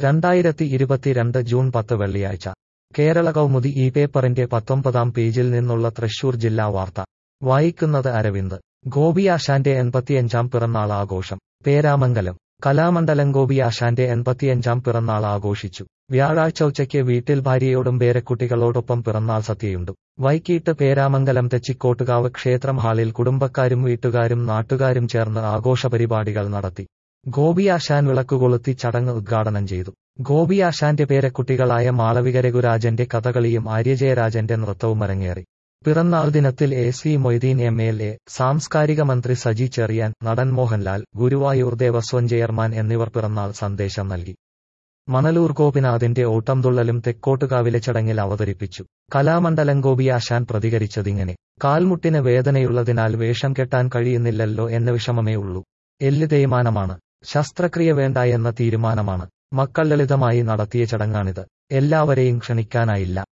രണ്ടായിരത്തി ഇരുപത്തിരണ്ട് ജൂൺ പത്ത് വെള്ളിയാഴ്ച കേരള കൗമുദി ഈ പേപ്പറിന്റെ പത്തൊമ്പതാം പേജിൽ നിന്നുള്ള തൃശൂർ ജില്ലാ വാർത്ത വായിക്കുന്നത് അരവിന്ദ് ഗോപിയാശാന്റെ എൺപത്തിയഞ്ചാം പിറന്നാൾ ആഘോഷം പേരാമംഗലം കലാമണ്ഡലം ഗോപിയാശാന്റെ എൺപത്തിയഞ്ചാം പിറന്നാൾ ആഘോഷിച്ചു വ്യാഴാഴ്ച ഉച്ചയ്ക്ക് വീട്ടിൽ ഭാര്യയോടും പേരക്കുട്ടികളോടൊപ്പം പിറന്നാൾ സദ്യയുണ്ടു വൈകിട്ട് പേരാമംഗലം തെച്ചിക്കോട്ടുകാവ് ക്ഷേത്രം ഹാളിൽ കുടുംബക്കാരും വീട്ടുകാരും നാട്ടുകാരും ചേർന്ന് ആഘോഷപരിപാടികൾ നടത്തി ഗോപിയാശാൻ വിളക്കുകൊളുത്തി ചടങ്ങ് ഉദ്ഘാടനം ചെയ്തു ഗോപിയാശാന്റെ പേരക്കുട്ടികളായ മാളവിക രഘുരാജന്റെ കഥകളിയും ആര്യജയരാജന്റെ നൃത്തവും അരങ്ങേറി പിറന്നാൾ ദിനത്തിൽ A C Moideen M L A സാംസ്കാരിക മന്ത്രി സജി ചെറിയാൻ നടൻ മോഹൻലാൽ ഗുരുവായൂർ ദേവസ്വം ചെയർമാൻ എന്നിവർ പിറന്നാൾ സന്ദേശം നൽകി മണലൂർ ഗോപിനാഥിന്റെ ഓട്ടംതുള്ളലും തെക്കോട്ടുകാവിലെ ചടങ്ങിൽ അവതരിപ്പിച്ചു കലാമണ്ഡലം ഗോപിയാശാൻ പ്രതികരിച്ചതിങ്ങനെ കാൽമുട്ടിന് വേദനയുള്ളതിനാൽ വേഷം കെട്ടാൻ കഴിയുന്നില്ലല്ലോ എന്ന വിഷമമേ ഉള്ളൂ എല്ല് തേയ്മാനമാണ് ശസ്ത്രക്രിയ വേണ്ട എന്ന തീരുമാനമാണ് മക്കൾ ലളിതമായി നടത്തിയ ചടങ്ങാണിത് എല്ലാവരെയും ക്ഷണിക്കാനായില്ല